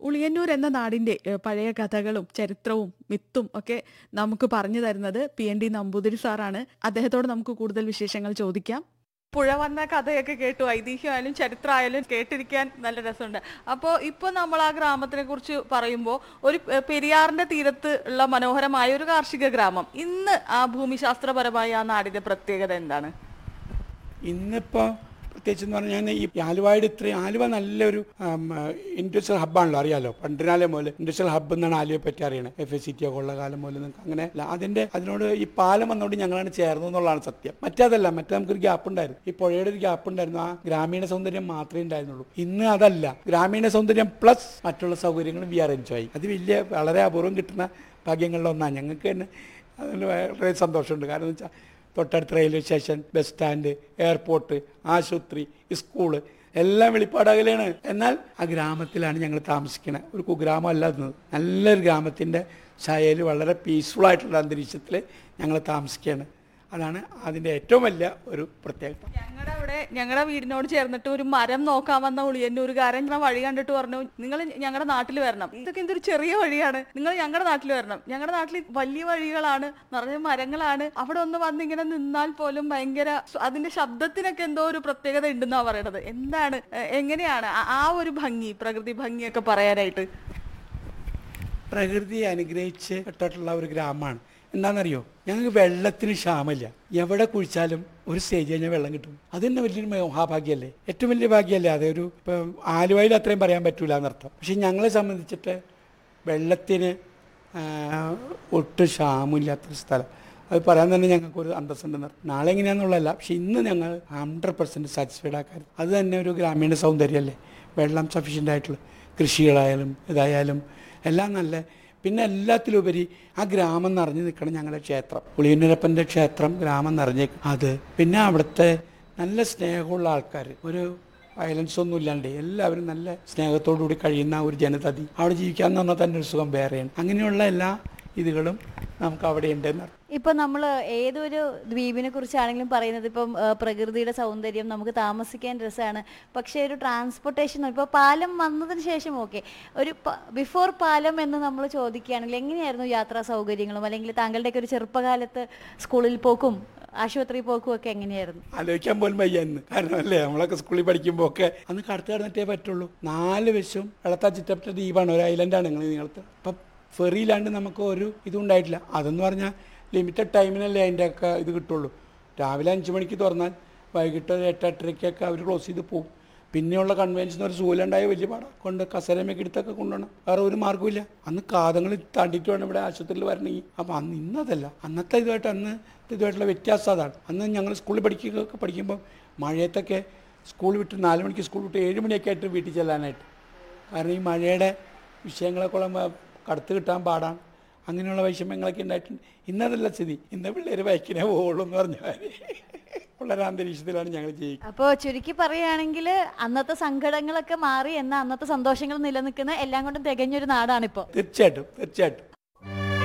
ഉളിയന്നൂർ എന്ന നാടിന്റെ ഏഹ്, പഴയ കഥകളും ചരിത്രവും മിത്തും ഒക്കെ നമുക്ക് പറഞ്ഞു തരുന്നത് പി എൻ ഡി നമ്പൂതിരി സാറാണ് അദ്ദേഹത്തോട് നമുക്ക് കൂടുതൽ വിശേഷങ്ങൾ ചോദിക്കാം പുഴ വന്ന കഥയൊക്കെ കേട്ടു ഐതിഹ്യമായാലും ചരിത്രമായാലും കേട്ടിരിക്കാൻ നല്ല രസമുണ്ട് അപ്പോൾ ഇപ്പോൾ നമ്മൾ ആ ഗ്രാമത്തിനെ കുറിച്ച് പറയുമ്പോൾ ഒരു ഏഹ്, പെരിയാറിന്റെ തീരത്ത് ഉള്ള മനോഹരമായ ഒരു കാർഷിക ഗ്രാമം ഇന്ന് ആ ഭൂമിശാസ്ത്രപരമായ ആ നാടിന്റെ പ്രത്യേകത എന്താണ് ഇന്നിപ്പോ പ്രത്യേകിച്ച് എന്ന് പറഞ്ഞാൽ ഈ ആലുവയുടെ ഇത്രയും ആലുവ നല്ലൊരു ഇൻഡസ്ട്രിയൽ ഹബ്ബാണല്ലോ അറിയാലോ പണ്ടിനാലേ മുതൽ ഇൻഡസ്ട്രിയൽ ഹബ്ബ് എന്നാണ് ആലുവയെ പറ്റി അറിയണത് എഫ് എസ് സി ടി ഒക്കെ ഉള്ള കാലം മുതൽ നിങ്ങൾക്ക് അങ്ങനെ അല്ല അതിന്റെ അതിനോട് ഈ പാലം വന്നുകൊണ്ട് ഞങ്ങളാണ് ചേർന്നു എന്നുള്ളതാണ് സത്യം മറ്റേതല്ല മറ്റേ നമുക്കൊരു ഗ്യാപ്പ് ഉണ്ടായിരുന്നു ഈ പുഴയുടെ ഒരു ഗ്യാപ്പ് ഉണ്ടായിരുന്നു ആ ഗ്രാമീണ സൗന്ദര്യം മാത്രമേ ഉണ്ടായിരുന്നുള്ളൂ ഇന്ന് അതല്ല ഗ്രാമീണ സൗന്ദര്യം പ്ലസ് മറ്റുള്ള സൗകര്യങ്ങളും വി ആർ എൻജോയ് അത് വലിയ വളരെ അപൂർവം കിട്ടുന്ന ഭാഗ്യങ്ങളിലൊന്നാണ് ഞങ്ങൾക്ക് തന്നെ അതിൽ വളരെ സന്തോഷമുണ്ട് കാരണം എന്ന് വെച്ചാൽ തൊട്ടടുത്ത railway station bus stand airport ആശുപത്രി സ്കൂള് എല്ലാം വെളിപ്പാടകലെയാണ് എന്നാൽ ആ ഗ്രാമത്തിലാണ് ഞങ്ങൾ താമസിക്കുന്നത് ഒരു കുഗ്രാമം അല്ല അത് നല്ലൊരു ഗ്രാമത്തിൻ്റെ ഛായയിൽ വളരെ പീസ്ഫുൾ ആയിട്ടുള്ള അന്തരീക്ഷത്തിൽ ഞങ്ങൾ താമസിക്കുകയാണ് അതാണ് അതിൻ്റെ ഏറ്റവും വലിയ ഒരു പ്രത്യേകത ഞങ്ങളുടെ അവിടെ ഞങ്ങളുടെ വീടിനോട് ചേർന്നിട്ട് ഒരു മരം നോക്കാൻ വന്ന ഉളിയന്നൂരുകാരൻ ഇങ്ങനെ വഴി കണ്ടിട്ട് പറഞ്ഞു നിങ്ങൾ ഞങ്ങളുടെ നാട്ടിൽ വരണം ഇതൊക്കെ എന്തൊരു ചെറിയ വഴിയാണ് നിങ്ങൾ ഞങ്ങളുടെ നാട്ടിൽ വരണം ഞങ്ങളുടെ നാട്ടിൽ വലിയ വഴികളാണ് നിറഞ്ഞ മരങ്ങളാണ് അവിടെ ഒന്ന് വന്ന് ഇങ്ങനെ നിന്നാൽ പോലും ഭയങ്കര സ- അതിന്റെ ശബ്ദത്തിനൊക്കെ എന്തോ ഒരു പ്രത്യേകത ഉണ്ടെന്നാ പറയണത് എന്താണ് എ- എങ്ങനെയാണ് ആ- ആ ഒരു ഭംഗി പ്രകൃതി ഭംഗിയൊക്കെ പറയാനായിട്ട് പ്രകൃതി അനുഗ്രഹിച്ച് പെട്ടിട്ടുള്ള ഒരു ഗ്രാമമാണ് എന്താണെന്നറിയോ ഞങ്ങൾക്ക് വെള്ളത്തിന് ക്ഷാമമില്ല എവിടെ കുഴിച്ചാലും ഒരു സ്റ്റേജ് കഴിഞ്ഞാൽ വെള്ളം കിട്ടും അത് തന്നെ വലിയൊരു മഹാഭാഗ്യമല്ലേ ഏറ്റവും വലിയ ഭാഗ്യമല്ലേ അതൊരു ഇപ്പം ആലുവയിൽ അത്രയും പറയാൻ പറ്റൂല എന്നർത്ഥം പക്ഷെ ഞങ്ങളെ സംബന്ധിച്ചിട്ട് വെള്ളത്തിന് ആ, ഒട്ടും ക്ഷാമമില്ലാത്തൊരു സ്ഥലം അത് പറയാൻ തന്നെ ഞങ്ങൾക്ക് ഒരു അന്തസ്സുണ്ടെന്ന് നാളെ എങ്ങനെയാണെന്നുള്ളതല്ല പക്ഷെ ഇന്ന് ഞങ്ങൾ ഹൺഡ്രഡ് പെർസെൻറ്റ് സാറ്റിസ്ഫൈഡ് ആക്കാൻ അത് തന്നെ ഒരു ഗ്രാമീണ സൗന്ദര്യമല്ലേ വെള്ളം സഫീഷ്യൻ്റ് ആയിട്ടുള്ള കൃഷികളായാലും ഇതായാലും എല്ലാം നല്ല പിന്നെ എല്ലാത്തിലുപരി ആ ഗ്രാമം നിറഞ്ഞു നിൽക്കണം ഞങ്ങളുടെ ക്ഷേത്രം പുളിയന്നൂരപ്പൻ്റെ ക്ഷേത്രം ഗ്രാമം നിറഞ്ഞേക്കും അത് പിന്നെ അവിടുത്തെ നല്ല സ്നേഹമുള്ള ആൾക്കാർ ഒരു വയലൻസ് ഒന്നും ഇല്ലാണ്ട് എല്ലാവരും നല്ല സ്നേഹത്തോടു കൂടി കഴിയുന്ന ഒരു ജനതതി അവിടെ ജീവിക്കാന്ന് പറഞ്ഞാൽ തന്നെ ഒരു സുഖം വേറെയാണ് അങ്ങനെയുള്ള എല്ലാ ഇതുകളും നമുക്ക് അവിടെ ഉണ്ടെന്ന് അർത്ഥം. ഇപ്പൊ നമ്മൾ ഏതൊരു ദ്വീപിനെ കുറിച്ചാണെങ്കിലും പറയുന്നത് ഇപ്പം ആ, പ്രകൃതിയുടെ സൗന്ദര്യം നമുക്ക് താമസിക്കാൻ രസമാണ് പക്ഷേ ഒരു ട്രാൻസ്പോർട്ടേഷൻ ഇപ്പോൾ പാലം വന്നതിന് ശേഷം ഓക്കെ ഒരു ബിഫോർ പാലം എന്ന് നമ്മൾ ചോദിക്കുകയാണെങ്കിൽ എങ്ങനെയായിരുന്നു യാത്രാ സൗകര്യങ്ങളും അല്ലെങ്കിൽ താങ്കളുടെയൊക്കെ ഒരു ചെറുപ്പകാലത്ത് സ്കൂളിൽ പോക്കും ആശുപത്രി പോക്കും ഒക്കെ എങ്ങനെയായിരുന്നു ആലോചിക്കാൻ പോലും വയ്യ എന്ന് കാരണം അല്ലേ നമ്മളൊക്കെ സ്കൂളിൽ പഠിക്കുമ്പോൾ ഒക്കെ അന്ന് കടത്ത് കടന്നിട്ടേ പറ്റുള്ളൂ നാല് വശവും വെള്ളത്താ ചുറ്റപ്പെട്ട ദ്വീപാണ് ഒരു ഐലൻഡാണ് നിങ്ങൾ നിങ്ങൾക്ക് അപ്പം ഫെറിയിലാണ്ട് നമുക്ക് ഒരു ഇതും ഉണ്ടായിട്ടില്ല അതെന്ന് പറഞ്ഞാൽ ലിമിറ്റഡ് ടൈമിനല്ലേ അതിൻ്റെ ഒക്കെ ഇത് കിട്ടുള്ളൂ രാവിലെ അഞ്ച് മണിക്ക് തുറന്നാൽ വൈകിട്ട് ഒരു എട്ട് എട്ടരയ്ക്കൊക്കെ അവർ ക്ലോസ് ചെയ്ത് പോകും പിന്നെയുള്ള കൺവെൻഷൻ ഒരു സൂലുണ്ടായ വലിയ പാടാണ് കൊണ്ട് കസരമൊക്കെ എടുത്തൊക്കെ കൊണ്ടുപോകണം വേറെ ഒരു മാർഗ്ഗമില്ല അന്ന് കാതങ്ങൾ താണ്ടിയിട്ട് വേണം ഇവിടെ ആശുപത്രിയിൽ വരണമെങ്കിൽ അപ്പം അന്ന് ഇന്നതല്ല അന്നത്തെ ഇതുമായിട്ട് അന്ന് ഇതുമായിട്ടുള്ള വ്യത്യാസം അതാണ് അന്ന് ഞങ്ങൾ സ്കൂളിൽ പഠിക്കുകയൊക്കെ പഠിക്കുമ്പോൾ മഴയത്തൊക്കെ സ്കൂൾ വിട്ട് നാല് മണിക്ക് സ്കൂൾ വിട്ട് ഏഴ് മണിയൊക്കെ ആയിട്ട് വീട്ടിൽ ചെല്ലാനായിട്ട് കാരണം ഈ മഴയുടെ വിഷയങ്ങളൊക്കെ ഉള്ള കടത്ത് കിട്ടാൻ പാടാണ് അങ്ങനെയുള്ള വൈഷമ്യങ്ങളൊക്കെ ഉണ്ടായിട്ടുണ്ട് ഇന്നതല്ല സ്ഥിതി ഇന്ന് പിള്ളേർ ബൈക്കിനെ പോകുള്ളൂ എന്ന് പറഞ്ഞ മാതിരി ഉള്ളൊരു അന്തരീക്ഷത്തിലാണ് ഞങ്ങൾ ജീവിക്കുന്നത് അപ്പോൾ ചുരുക്കി പറയുകയാണെങ്കിൽ അന്നത്തെ സങ്കടങ്ങളൊക്കെ മാറി എന്നാൽ അന്നത്തെ സന്തോഷങ്ങൾ നിലനിൽക്കുന്ന എല്ലാം കൊണ്ടും തികഞ്ഞൊരു നാടാണിപ്പോൾ തീർച്ചയായിട്ടും തീർച്ചയായിട്ടും